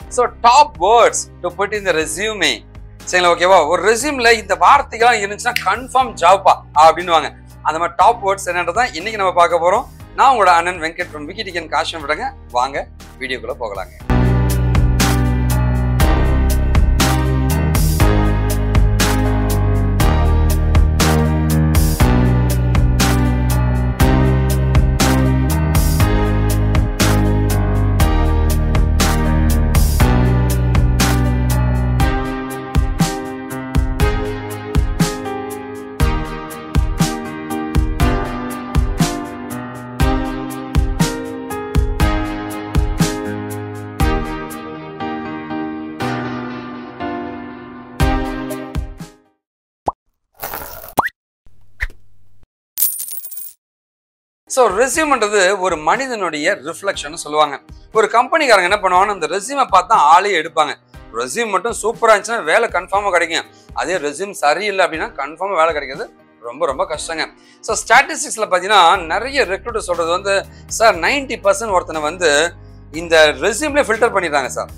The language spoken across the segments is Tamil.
so top words to put இந்த ரெசியூமே சரிங்களா ஓகேவா ஒரு ரெசியூம்ல இந்த வார்த்தைகள்லாம் இருந்துச்சுன்னா கன்ஃபார்ம் ஜாப்பா அப்படின்னுவாங்க அந்த மாதிரி டாப் வேர்ட்ஸ் என்னன்றதான் இன்னைக்கு நம்ம பார்க்க போறோம் நான் உங்களோட அண்ணன் வெங்கட் ஃப்ரம் விக்கிடிக்கன் காஷ்யம் விடுங்க வாங்க வீடியோக்குள்ள போகலாங்க ஸோ ரெசியூம்ன்றது ஒரு மனிதனுடைய ரிஃப்ளெக்ஷன் சொல்லுவாங்க ஒரு கம்பெனிக்காரங்க என்ன பண்ணுவாங்கன்னா அந்த ரெசியூமை பார்த்தா ஆளே எடுப்பாங்க ரெசியூம் மட்டும் சூப்பராக இருந்துச்சுன்னா வேலை கன்ஃபார்மாக கிடைக்கும் அதே ரெசியூம் சரியில்லை அப்படின்னா கன்ஃபார்மாக வேலை கிடைக்கிறது ரொம்ப ரொம்ப கஷ்டங்க ஸோ ஸ்டாட்டிஸ்டிக்ஸில் பார்த்தீங்கன்னா நிறைய ரெக்ரூட்டர் சொல்கிறது வந்து சார் நைன்டி பர்சன்ட் ஒருத்தனை வந்து இந்த ரெசியூம்லேயே ஃபில்டர் பண்ணிடுறாங்க சார்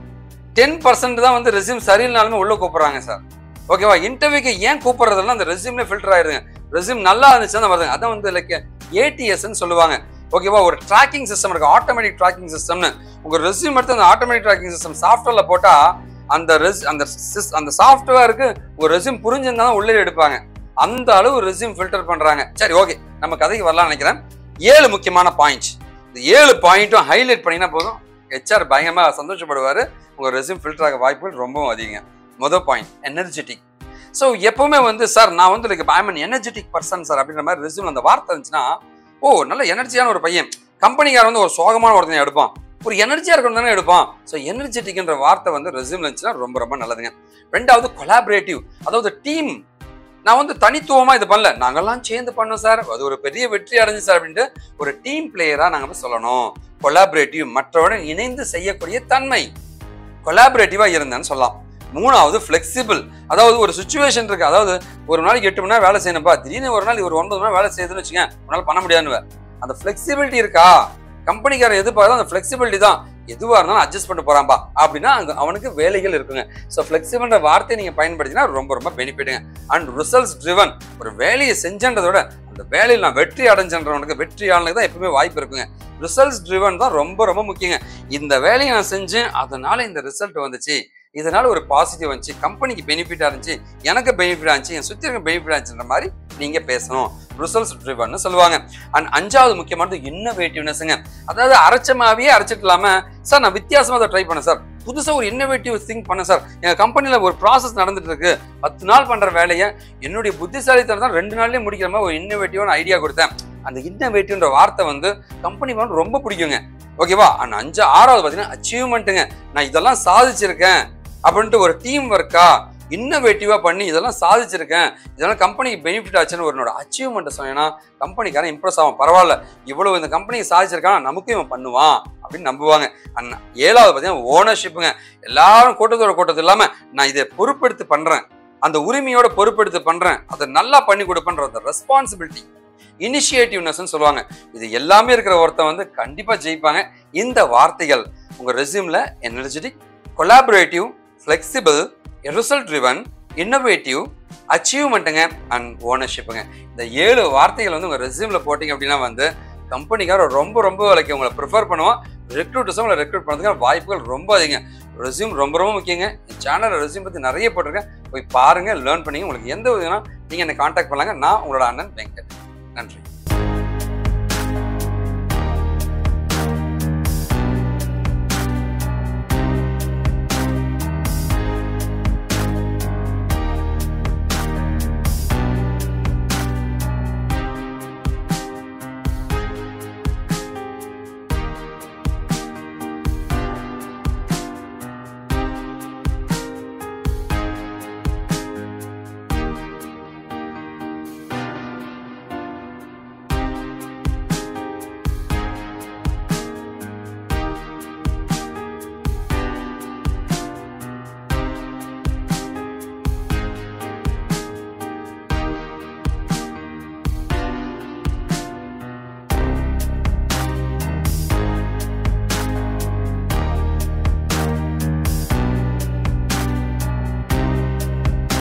டென் பர்சன்ட் தான் வந்து ரெசியூம் சரியில்லைனாலுமே உள்ளே கூப்பிட்றாங்க சார் ஓகேவா இன்டர்வியூக்கு ஏன் கூப்பிட்றதெல்லாம் அந்த ரெசியூம்லேயே ஃபில்டர் ஆயிருங்க ரெசியூம் நல்லா இருந்துச்சுன்னா வருதுங்க அதான் வந்து லைக் ஏடிஎஸ்ன்னு சொல்லுவாங்க ஓகேவா ஒரு ட்ராக்கிங் சிஸ்டம் இருக்கு ஆட்டோமேட்டிக் ட்ராக்கிங் சிஸ்டம்னு உங்க ரெசியூம் எடுத்து அந்த ஆட்டோமேட்டிக் ட்ராக்கிங் சிஸ்டம் சாஃப்ட்வேர்ல போட்டா அந்த ரெஸ் அந்த sys- அந்த சாஃப்ட்வேருக்கு ஒரு ரெசியூம் புரிஞ்சிருந்தா தான் உள்ளே எடுப்பாங்க அந்த அளவு ரெசியூம் ஃபில்டர் பண்றாங்க சரி ஓகே நம்ம கதைக்கு வரலாம்னு நினைக்கிறேன் ஏழு முக்கியமான பாயிண்ட்ஸ் இந்த ஏழு பாயிண்ட்டும் ஹைலைட் பண்ணினா போதும் ஹெச்ஆர் பயங்கரமா சந்தோஷப்படுவாரு உங்க ரெசியூம் ஃபில்டர் ஆக வாய்ப்புகள் ரொம்பவும் அதிகங்க முதல் பாயிண்ட் எனர்ஜெட்டிக் ஸோ எப்பவுமே வந்து சார் நான் வந்து like I'm an energetic person sir அப்படின்ற மாதிரி ரெசியூம் அந்த வார்த்தை இருந்துச்சுன்னா ஓ நல்ல எனர்ஜியான ஒரு பையன் கம்பெனிக்கார வந்து ஒரு சோகமான ஒருத்தனை எடுப்பான் ஒரு எனர்ஜியா இருக்கணும் தானே எடுப்பான் ஸோ எனர்ஜெட்டிக்ன்ற வார்த்தை வந்து ரெசியூம் இருந்துச்சுன்னா ரொம்ப ரொம்ப நல்லதுங்க ரெண்டாவது கொலாபரேட்டிவ் அதாவது டீம் நான் வந்து தனித்துவமா இது பண்ணல நாங்கெல்லாம் சேர்ந்து பண்ணோம் சார் அது ஒரு பெரிய வெற்றி அடைஞ்சு சார் அப்படின்ட்டு ஒரு டீம் பிளேயரா நாங்க போய் சொல்லணும் கொலாபரேட்டிவ் மற்றவுடன் இணைந்து செய்யக்கூடிய தன்மை கொலாபரேட்டிவா இருந்தேன்னு சொல்லலாம் மூணாவது ஃப்ளெக்சிபிள் அதாவது ஒரு சுச்சுவேஷன் இருக்கு அதாவது ஒரு நாளைக்கு எட்டு மணி நேரம் வேலை செய்யணும்பா திடீர்னு ஒரு நாள் ஒரு ஒன்பது மணி நேரம் வேலை செய்யுதுன்னு வச்சுக்கேன் உன்னால பண்ண முடியாதுன்னு அந்த ஃப்ளெக்சிபிலிட்டி இருக்கா கம்பெனிக்காரன் எதிர்பார்த்தா அந்த ஃப்ளெக்சிபிலிட்டி தான் எதுவாக இருந்தாலும் அட்ஜஸ்ட் பண்ணி போறான்பா அப்படின்னா அங்க அவனுக்கு வேலைகள் இருக்குங்க ஸோ ஃப்ளெக்சிபிள்ன்ற வார்த்தையை நீங்க பயன்படுத்தினா ரொம்ப ரொம்ப பெனிஃபிட்டுங்க அண்ட் ரிசல்ட்ஸ் ட்ரிவன் ஒரு வேலையை செஞ்சன்றதை விட அந்த வேலையில் நான் வெற்றி அடைஞ்சன்றவனுக்கு வெற்றி ஆளுக்கு தான் எப்பவுமே வாய்ப்பு இருக்குங்க ரிசல்ட்ஸ் ட்ரிவன் தான் ரொம்ப ரொம்ப முக்கியங்க இந்த வேலையை நான் செஞ்சேன் அதனால இந்த ரிசல்ட் வந்துச்சு இதனால ஒரு பாசிட்டிவ் வந்துச்சு கம்பெனிக்கு பெனிஃபிட்டா இருந்துச்சு எனக்கு பெனிஃபிட் இருந்துச்சு என் சுத்தி இருக்க பெனிஃபிட் ஆச்சுன்ற மாதிரி நீங்க பேசணும் ரிசல்ட்ஸ் ட்ரிவன் சொல்லுவாங்க அண்ட் அஞ்சாவது முக்கியமானது இன்னோவேட்டிவ்னஸ்ங்க அதாவது அரைச்ச மாவையே அரைச்சிட்டு இல்லாம சார் நான் வித்தியாசமா அதை ட்ரை பண்ணேன் சார் புதுசா ஒரு இன்னோவேட்டிவ் திங்க் பண்ணேன் சார் எங்க கம்பெனில ஒரு ப்ராசஸ் நடந்துட்டு இருக்கு பத்து நாள் பண்ற வேலையை என்னுடைய புத்திசாலித்தனம் தான் ரெண்டு நாள்லயே முடிக்கிற மாதிரி ஒரு இன்னோவேட்டிவான ஐடியா கொடுத்தேன் அந்த இன்னோவேட்டிவ்ன்ற வார்த்தை வந்து கம்பெனி வந்து ரொம்ப பிடிக்குங்க ஓகேவா அண்ட் அஞ்சு ஆறாவது பார்த்தீங்கன்னா அச்சீவ்மெண்ட்டுங்க நான் இதெல்லாம் சாதிச்சிருக்கேன் அப்படின்ட்டு ஒரு டீம் ஒர்க்கா இன்னோவேட்டிவா பண்ணி இதெல்லாம் சாதிச்சிருக்கேன் இதெல்லாம் கம்பெனிக்கு பெனிஃபிட் ஆச்சுன்னு ஒரு என்னோட அச்சீவ்மெண்ட்டை சொன்னேன்னா கம்பெனிக்காரன் இம்ப்ரெஸ் ஆகும் பரவாயில்ல இவ்வளவு இந்த கம்பெனிக்கு சாதிச்சிருக்கான் நமக்கும் இவன் பண்ணுவான் அப்படின்னு நம்புவாங்க அண்ணா ஏழாவது பார்த்தீங்கன்னா ஓனர்ஷிப்புங்க எல்லாரும் கூட்டத்தோட கூட்டத்து இல்லாம நான் இதை பொறுப்பெடுத்து பண்றேன் அந்த உரிமையோட பொறுப்பெடுத்து பண்றேன் அதை நல்லா பண்ணி கொடுப்பேன்ற அந்த ரெஸ்பான்சிபிலிட்டி இனிஷியேட்டிவ்னஸ் சொல்லுவாங்க இது எல்லாமே இருக்கிற ஒருத்தன் வந்து கண்டிப்பா ஜெயிப்பாங்க இந்த வார்த்தைகள் உங்க ரெசியூம்ல energetic collaborative flexible result driven innovative அச்சீவ்மெண்ட்டுங்க அண்ட் ஓனர்ஷிப்புங்க இந்த ஏழு வார்த்தைகள் வந்து உங்கள் ரெசியூமில் போட்டிங்க அப்படின்னா வந்து கம்பெனிக்கார ரொம்ப ரொம்ப லைக் உங்களை ப்ரிஃபர் பண்ணுவோம் ரெக்ரூட்டர்ஸும் உங்களை ரெக்ரூட் பண்ணுறதுக்கான வாய்ப்புகள் ரொம்ப அதிகம் ரெசியூம் ரொம்ப ரொம்ப முக்கியங்க என் சேனலில் ரெசியூம் பற்றி நிறைய போட்டிருக்கேன் போய் பாருங்கள் லேர்ன் பண்ணி உங்களுக்கு எந்த உதவினா நீங்கள் என்னை காண்டாக்ட் பண்ணலாங்க நான் உங்களோட அண்ணன் வெங்கட் நன்றி